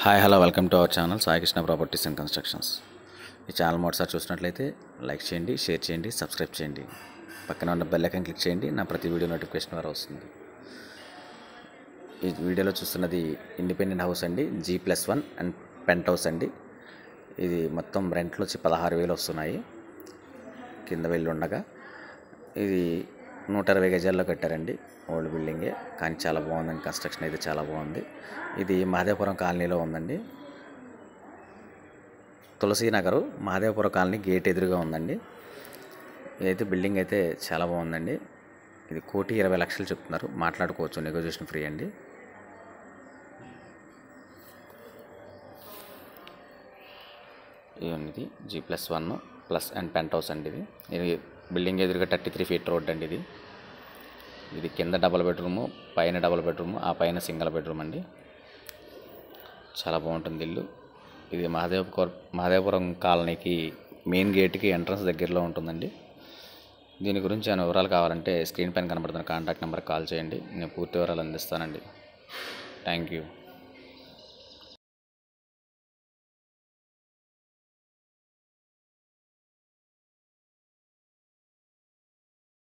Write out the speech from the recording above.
hi hello welcome to our channel Saikrishna properties and constructions ఈ channel మొదటిసారి చూసినట్లయితే like చేయండి షేర్ చేయండి సబ్స్క్రైబ్ చేయండి పక్కన ఉన్న బెల్ ఐకాన్ క్లిక్ చేయండి నా ప్రతి వీడియో నోటిఫికేషన్ ద్వారా వస్తుంది ఈ వీడియోలో చూస్తున్నది ఇండిపెండెంట్ హౌస్ అండి G plus one and penthouse అండి ఇది మొత్తం రెంట్లు వచ్చి పదహారు వేలు వస్తున్నాయి కింద వెళ్ళి ఉండగా ఇది నూట ఇరవై గజాల్లో కట్టారండి ఓల్డ్ బిల్డింగే కానీ చాలా బాగుందండి కన్స్ట్రక్షన్ అయితే చాలా బాగుంది ఇది మహదేవపురం కాలనీలో ఉందండి తులసి నగరు మహదేవపురం కాలనీ గేట్ ఎదురుగా ఉందండి ఇదైతే బిల్డింగ్ అయితే చాలా బాగుందండి ఇది కోటి ఇరవై లక్షలు చెప్తున్నారు మాట్లాడుకోవచ్చు నెగోజియేషన్ ఫ్రీ అండి ఇది G plus one plus and penthouse అండి ఇది ఇది బిల్డింగ్ ఎదురుగా థర్టీ త్రీ ఫీట్ రోడ్ అండి ఇది ఇది కింద డబల్ బెడ్రూము పైన డబల్ బెడ్రూము ఆ పైన సింగిల్ బెడ్రూమ్ అండి చాలా బాగుంటుంది ఇల్లు ఇది మహదేవపురం మహదేవపురం కాలనీకి మెయిన్ గేట్కి ఎంట్రన్స్ దగ్గరలో ఉంటుందండి దీని గురించి ఏమైనా వివరాలు కావాలంటే స్క్రీన్ పైన కనబడుతున్న కాంటాక్ట్ నెంబర్కి కాల్ చేయండి నేను పూర్తి వివరాలు అందిస్తానండి థ్యాంక్ యూ